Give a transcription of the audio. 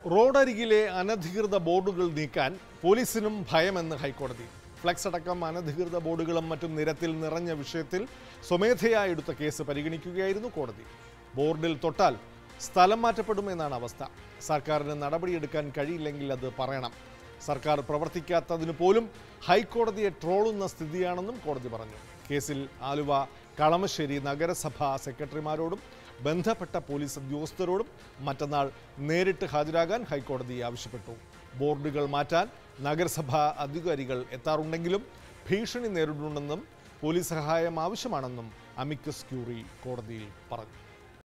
റോഡരികിലെ അനധികൃത ബോർഡുകൾ നീക്കാൻ പോലീസിനും ഭയമെന്ന് ഹൈക്കോടതി ഫ്ലക്സ് അടക്കം അനധികൃത ബോർഡുകളും മറ്റും നിരത്തിൽ നിറഞ്ഞ വിഷയത്തിൽ സ്വമേധയാ എടുത്ത കേസ് പരിഗണിക്കുകയായിരുന്നു കോടതി ബോർഡിൽ തൊട്ടാൽ സ്ഥലം മാറ്റപ്പെടുമെന്നാണ് അവസ്ഥ സർക്കാരിന് നടപടിയെടുക്കാൻ കഴിയില്ലെങ്കിൽ അത് പറയണം സർക്കാർ പ്രവർത്തിക്കാത്തതിന് പോലും ഹൈക്കോടതിയെ ട്രോളുന്ന സ്ഥിതിയാണെന്നും കോടതി പറഞ്ഞു കേസിൽ ആലുവ കളമശ്ശേരി നഗരസഭാ സെക്രട്ടറിമാരോടും ബന്ധപ്പെട്ട പോലീസ് ഉദ്യോഗസ്ഥരോടും മറ്റന്നാൾ നേരിട്ട് ഹാജരാകാൻ ഹൈക്കോടതി ആവശ്യപ്പെട്ടു ബോർഡുകൾ മാറ്റാൻ നഗരസഭാ അധികാരികൾ എത്താറുണ്ടെങ്കിലും ഭീഷണി നേരിടുന്നുണ്ടെന്നും പോലീസ് സഹായം ആവശ്യമാണെന്നും അമിക്കസ് ക്യൂറി കോടതിയിൽ പറഞ്ഞു